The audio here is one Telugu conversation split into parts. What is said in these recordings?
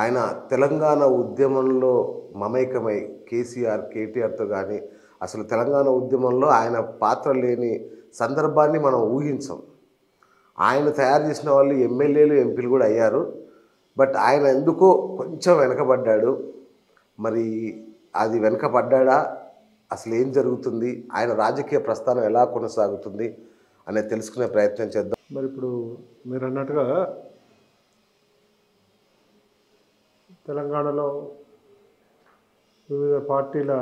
ఆయన తెలంగాణ ఉద్యమంలో మమైకమై కేసీఆర్ కేటీఆర్తో కానీ అసలు తెలంగాణ ఉద్యమంలో ఆయన పాత్ర లేని సందర్భాన్ని మనం ఊహించం ఆయన తయారు చేసిన వాళ్ళు ఎమ్మెల్యేలు ఎంపీలు కూడా అయ్యారు బట్ ఆయన ఎందుకో కొంచెం వెనకబడ్డాడు మరి అది వెనకబడ్డా అసలు ఏం జరుగుతుంది ఆయన రాజకీయ ప్రస్థానం ఎలా కొనసాగుతుంది అనేది తెలుసుకునే ప్రయత్నం చేద్దాం మరి ఇప్పుడు మీరు అన్నట్టుగా తెలంగాణలో వివిధ పార్టీల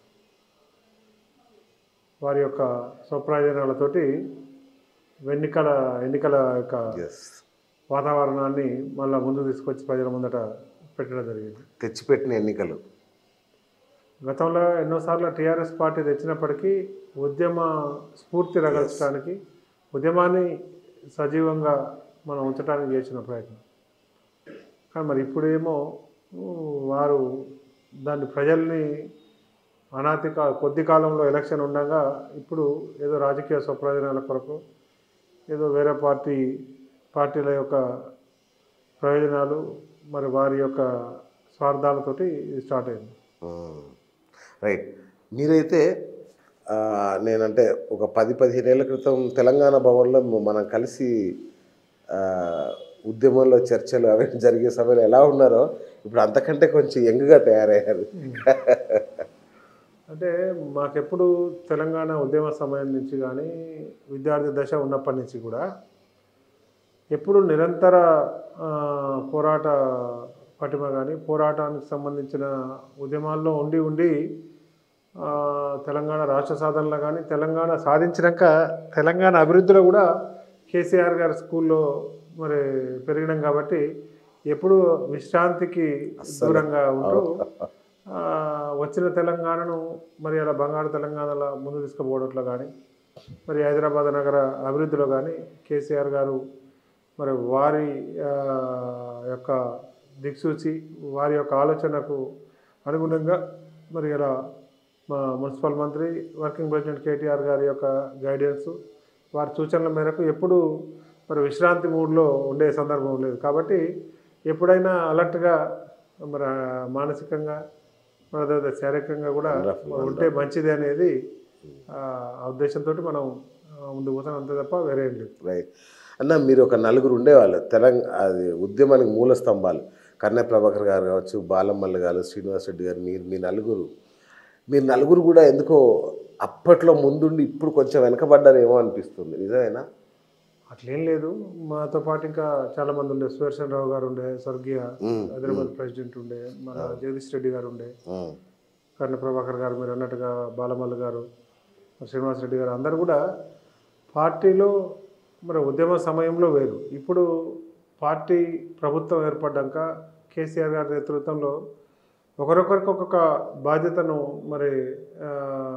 వారి యొక్క స్వప్రయోజనాలతోటి ఎన్నికల ఎన్నికల యొక్క ఎస్ వాతావరణాన్ని మళ్ళా ముందుకు తీసుకొచ్చి ప్రజల ముందట పెట్టడం జరిగింది తెచ్చిపెట్టిన ఎన్నికలు గతంలో ఎన్నోసార్లు టీఆర్ఎస్ పార్టీ తెచ్చినప్పటికీ ఉద్యమ స్ఫూర్తి రగల్చడానికి ఉద్యమాన్ని సజీవంగా మనం ఉంచడానికి చేసిన ప్రయత్నం కానీ మరి ఇప్పుడేమో ఊ, వారు దాన్ని ప్రజల్ని అనాతి కా కొద్ది కాలంలో ఎలక్షన్ ఉండగా ఇప్పుడు ఏదో రాజకీయ స్వప్రయోజనాల కొరకు ఏదో వేరే పార్టీ పార్టీల యొక్క ప్రయోజనాలు మరి వారి యొక్క స్వార్థాలతోటి ఇది స్టార్ట్ అయింది రైట్ మీరైతే ఆ, నేనంటే ఒక పది పదిహేను ఏళ్ళ క్రితం తెలంగాణ భవన్లో మనం కలిసి ఆ, ఉద్యమంలో చర్చలు అవన్నీ జరిగే సమయంలో ఎలా ఉన్నారో ఇప్పుడు అంతకంటే కొంచెం యంగ్గా తయారయ్యారు అంటే మాకెప్పుడు తెలంగాణ ఉద్యమ సమయం నుంచి కానీ విద్యార్థి దశ ఉన్నప్పటి నుంచి కూడా ఎప్పుడు నిరంతర ఆ, పోరాట పటిమ కానీ పోరాటానికి సంబంధించిన ఉద్యమాల్లో ఉండి ఉండి ఆ, తెలంగాణ రాష్ట్ర సాధనలో కానీ తెలంగాణ సాధించినాక తెలంగాణ అభివృద్ధిలో కూడా కేసీఆర్ గారి స్కూల్లో మరి పెరిగినాం కాబట్టి ఎప్పుడు విశ్రాంతికి దూరంగా ఉంటూ ఆ, వచ్చిన తెలంగాణను మరి అలా బంగారు తెలంగాణలో ముందు తీసుకుపోవడంలో కానీ మరి హైదరాబాద్ నగర అభివృద్ధిలో కానీ కేసీఆర్ గారు మరి వారి ఆ, యొక్క దిక్సూచి వారి యొక్క ఆలోచనకు అనుగుణంగా మరి ఇలా మా మున్సిపల్ మంత్రి వర్కింగ్ ప్రెసిడెంట్ కేటీఆర్ గారి యొక్క గైడెన్స్ వారి సూచనల మేరకు ఎప్పుడు మరి విశ్రాంతి మూడ్లో ఉండే సందర్భం లేదు కాబట్టి ఎప్పుడైనా అలర్ట్గా మరి ఆ, మానసికంగా మరి అదే శారీరకంగా కూడా Wonderful, ఉంటే మంచిది అనేది ఆ ఆ ఉద్దేశంతో మనం ఆ, ముందుకు పోతాం అంతే తప్ప వేరే ఏం లేదు రైట్ అన్న మీరు ఒక నలుగురు ఉండేవాళ్ళు తెలంగాణ అది ఉద్యమానికి మూల స్తంభాలు కన్నె ప్రభాకర్ గారు కావచ్చు బాలమ్మల్లి గారు శ్రీనివాస్ రెడ్డి గారు మీరు మీ నలుగురు మీరు నలుగురు కూడా ఎందుకో అప్పట్లో ముందుండి ఇప్పుడు కొంచెం వెనకబడ్డారేమో అనిపిస్తుంది నిజమేనా అట్లేం లేదు మాతో పాటు ఇంకా చాలా మంది ఉండే సుదర్శన్ రావు గారు ఉండే స్వర్గీయ మ్మ్. హైదరాబాద్ ప్రెసిడెంట్ ఉండే మన జగదీష్ రెడ్డి గారు ఉండే ఉమ్. కర్ణ ప్రభాకర్ గారు మీరు అన్నట్టుగా బాలమల్లి గారు శ్రీనివాస్ రెడ్డి గారు అందరు కూడా పార్టీలో మరి ఉద్యమ సమయంలో వేరు ఇప్పుడు పార్టీ ప్రభుత్వం ఏర్పడ్డాక కేసీఆర్ గారి నేతృత్వంలో ఒకరొకరికి ఒక్కొక్క బాధ్యతను మరి ఆ,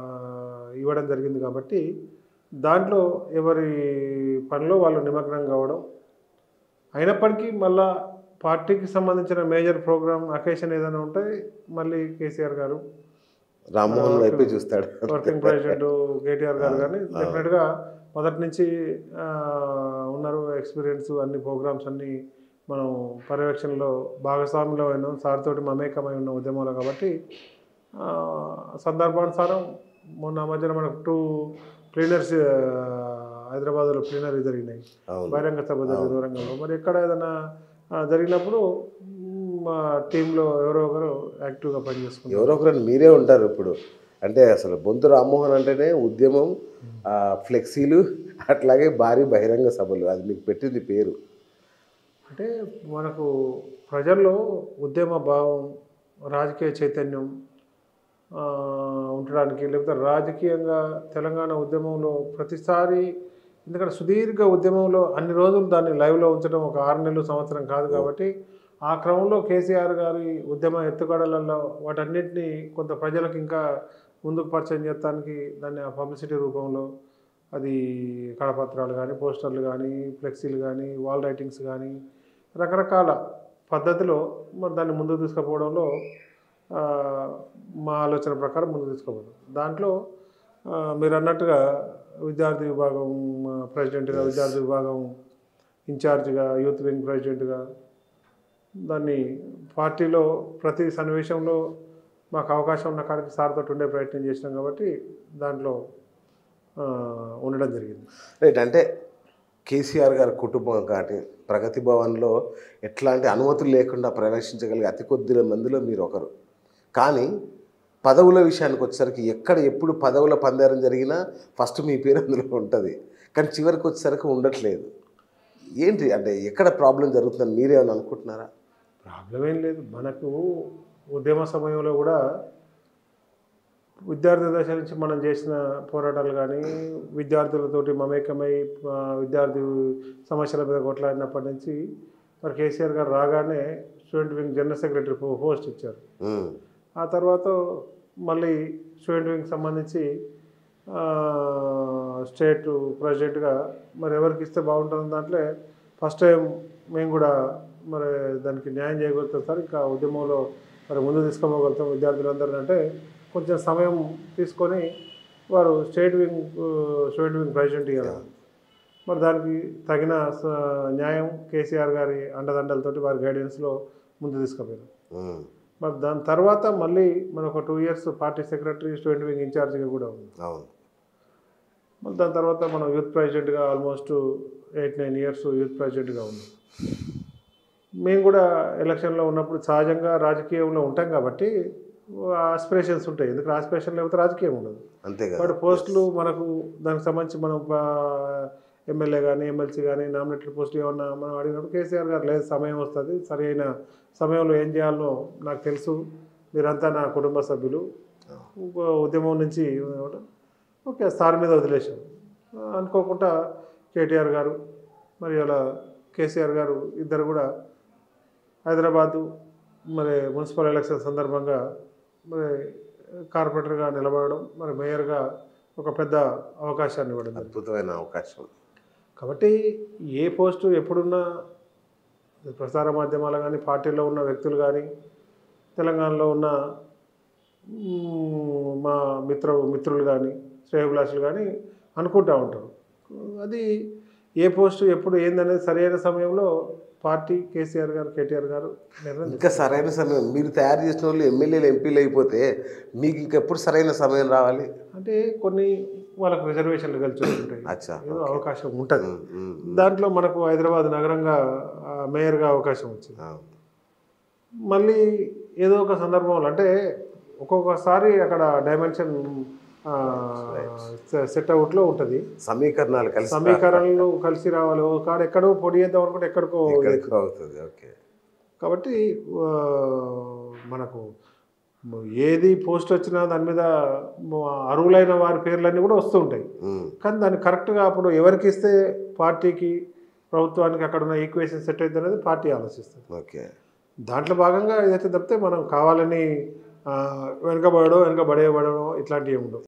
ఇవ్వడం జరిగింది కాబట్టి దాంట్లో ఎవరి పనిలో వాళ్ళు నిమగ్నం కావడం అయినప్పటికీ మళ్ళా పార్టీకి సంబంధించిన మేజర్ ప్రోగ్రామ్ అకేషన్ ఏదైనా ఉంటే మళ్ళీ కేసీఆర్ గారు రామ్మోహన్ వైపే చూస్తాడు వర్కింగ్ ప్రెసిడెంట్ కేటీఆర్ గారు కానీ డెఫినెట్గా మొదటి నుంచి ఆ, ఉన్నారు ఎక్స్పీరియన్స్ అన్ని ప్రోగ్రామ్స్ అన్ని మనం పర్యవేక్షణలో భాగస్వామిలో అయినాం సార్ తోటి మమేకమై ఉన్న ఉద్యమంలో కాబట్టి ఆ, సందర్భానుసారం మొన్న మధ్యన మనకు టూ ప్లీనర్స్ హైదరాబాద్లో ప్లీనరీ జరిగినాయి అవును బహిరంగ సభ జరిగిన వరంగల్లో మరి ఎక్కడ ఏదైనా ఆ, జరిగినప్పుడు మ్, మా టీంలో ఎవరో ఒకరు యాక్టివ్గా పనిచేసుకుంటారు ఎవరో ఒకరు మీరే ఉంటారు ఇప్పుడు అంటే అసలు బొంతు రామ్మోహన్ అంటేనే ఉద్యమం ఆ, ఫ్లెక్సీలు అట్లాగే భారీ బహిరంగ సభలు అది మీకు పెట్టింది పేరు అంటే మనకు ప్రజల్లో ఉద్యమ భావం రాజకీయ చైతన్యం ఆ, ఉండడానికి లేకపోతే రాజకీయంగా తెలంగాణ ఉద్యమంలో ప్రతిసారి ఎందుకంటే సుదీర్ఘ ఉద్యమంలో అన్ని రోజులు దాన్ని లైవ్లో ఉంచడం ఒక ఆరు నెలలు సంవత్సరం కాదు కాబట్టి ఆ క్రమంలో కేసీఆర్ గారి ఉద్యమ ఎత్తుగడలలో వాటన్నిటిని కొంత ప్రజలకు ఇంకా ముందుకు పరిచయం చేయడానికి దాన్ని ఆ పబ్లిసిటీ రూపంలో అది కడపత్రాలు కానీ పోస్టర్లు కానీ ఫ్లెక్సీలు కానీ వాల్ రైటింగ్స్ కానీ రకరకాల పద్ధతిలో మరి దాన్ని ముందుకు తీసుకుపోవడంలో ఆ, మా ఆలోచన ప్రకారం ముందుకు తీసుకుపోతాం దాంట్లో ఆ, మీరు అన్నట్టుగా విద్యార్థి విభాగం ఆ, ప్రెసిడెంట్గా విద్యార్థి విభాగం ఇన్ఛార్జిగా యూత్ వింగ్ ప్రెసిడెంట్గా దాన్ని పార్టీలో ప్రతి సన్నివేశంలో మాకు అవకాశం ఉన్న కాడికి సార్తో ఉండే ప్రయత్నం చేసినాం కాబట్టి దాంట్లో ఆ, ఉండడం జరిగింది రైట్ అంటే కేసీఆర్ గారి కుటుంబం కానీ ప్రగతి భవన్లో ఎట్లాంటి అనుమతులు లేకుండా ప్రవేశించగలిగే అతి కొద్ది మందిలో మీరు ఒకరు కానీ పదవుల విషయానికి వచ్చేసరికి ఎక్కడ ఎప్పుడు పదవుల పందేరం జరిగినా ఫస్ట్ మీ పేరు అందులో ఉంటుంది కానీ చివరికి వచ్చేసరికి ఉండట్లేదు ఏంటి అంటే ఎక్కడ ప్రాబ్లం జరుగుతుందని మీరేమైనా అనుకుంటున్నారా ప్రాబ్లం ఏం లేదు మనకు ఉద్యమ సమయంలో కూడా విద్యార్థి దశ నుంచి మనం చేసిన పోరాటాలు కానీ విద్యార్థులతోటి మమేకమై ఆ, విద్యార్థి సమస్యల మీద కొట్లాడినప్పటి నుంచి మరి కేసీఆర్ గారు రాగానే స్టూడెంట్ వింగ్ జనరల్ సెక్రటరీ పో- పోస్ట్ ఇచ్చారు ఉమ్, ఆ తర్వాత మళ్ళీ స్టూడెంట్ వింగ్ సంబంధించి ఆ, స్టేట్ ప్రెసిడెంట్గా మరి ఎవరికి ఇస్తే బాగుంటుంది దాంట్లో ఫస్ట్ టైం మేము కూడా మరి దానికి న్యాయం చేయగలుగుతాం సార్ ఇంకా ఉద్యమంలో మరి ముందు తీసుకోగలుగుతాం విద్యార్థులందరూ అంటే కొంచెం సమయం తీసుకొని వారు state wing student wing president ఇవ్వాలి మరి దానికి తగిన స- న్యాయం కేసీఆర్ గారి అండదండలతోటి వారి గైడెన్స్లో ముందు తీసుకుపోయారు ఉమ్, మరి దాని తర్వాత మళ్ళీ మన ఒక two years party secretary student wing ఇన్ఛార్జ్గా కూడా ఉంది అవును మళ్ళీ దాని తర్వాత మనం యూత్ ప్రెసిడెంట్గా almost eight nine years youth ప్రెసిడెంట్గా ఉన్నాం మేము కూడా ఎలక్షన్లో ఉన్నప్పుడు సహజంగా రాజకీయంలో ఉంటాం కాబట్టి ఆస్పిరేషన్స్ ఉంటాయి ఎందుకు ఆస్పిరేషన్ లేకపోతే రాజకీయం ఉండదు అంతే కదా బట్ పోస్టులు మనకు దానికి సంబంధించి మనం ఎమ్మెల్యే కానీ ఎమ్మెల్సీ కానీ నామినేటెడ్ పోస్టులు ఏమన్నా మనం అడిగినప్పుడు కేసీఆర్ గారు లేదు సమయం వస్తుంది సరి అయిన సమయంలో ఏం చేయాలో నాకు తెలుసు మీరంతా నా కుటుంబ సభ్యులు ఇంకో ఉద్యమం నుంచి ఓకే సార్ మీద వదిలేశాం ఆ, అనుకోకుండా కేటీఆర్ గారు మరి అలా కేసీఆర్ గారు ఇద్దరు కూడా హైదరాబాదు మరి మున్సిపల్ ఎలక్షన్ సందర్భంగా మరి కార్పొరేటర్గా నిలబడడం మరి మేయర్గా ఒక పెద్ద అవకాశాన్ని ఇవ్వడం జరిగింది. అద్భుతమైన అవకాశం కాబట్టి ఏ పోస్టు ఎప్పుడున్నా ప్రసార మాధ్యమాలు కానీ పార్టీలో ఉన్న వ్యక్తులు కానీ తెలంగాణలో ఉన్న మ్, మా మిత్ర మిత్రులు కానీ శ్రేయభిలాషులు కానీ అనుకుంటూ ఉంటారు అది ఏ పోస్టు ఎప్పుడు ఏందనేది సరైన సమయంలో పార్టీ కేసీఆర్ గారు కేటీఆర్ గారు నిర్ణయం ఇంకా సరైన సమయం మీరు తయారు చేసిన వాళ్ళు ఎమ్మెల్యేలు ఎంపీలు అయిపోతే మీకు ఇంకెప్పుడు సరైన సమయం రావాలి అంటే కొన్ని వాళ్ళకు రిజర్వేషన్లు కలిసి ఉంటాయి అచ్చా ఏదో అవకాశం ఉంటుంది ఉమ్, ఉమ్, ఉమ్. దాంట్లో మనకు హైదరాబాద్ నగరంగా ఆ, మేయర్గా అవకాశం వచ్చింది అవును. మళ్ళీ ఏదో ఒక సందర్భంలో అంటే ఒక్కొక్కసారి అక్కడ డైమెన్షన్ సెట్ అవుట్లో ఉంటుంది సమీకరణాలు కలిసి సమీకరణలు కలిసి రావాలి ఒక కాడ ఎక్కడో పొడి చేద్దాం అనుకుంటే ఎక్కడికో ఎక్కడికో అవుతుంది ఓకే కాబట్టి ఆ, మనకు ఏది పోస్ట్ వచ్చినా దాని మీద అర్హులైన వారి పేర్లన్నీ కూడా వస్తూ ఉంటాయి ఉమ్, కానీ దాన్ని కరెక్ట్గా అప్పుడు ఎవరికి ఇస్తే పార్టీకి ప్రభుత్వానికి అక్కడ ఉన్న ఈక్వేషన్ సెట్ అవుతుంది అనేది పార్టీ ఆలోచిస్తుంది ఓకే దాంట్లో భాగంగా ఏదైతే తప్పితే మనం కావాలని ఆ, వెనకబడడం వెనకబడేయబడడం ఇట్లాంటివి ఉండవు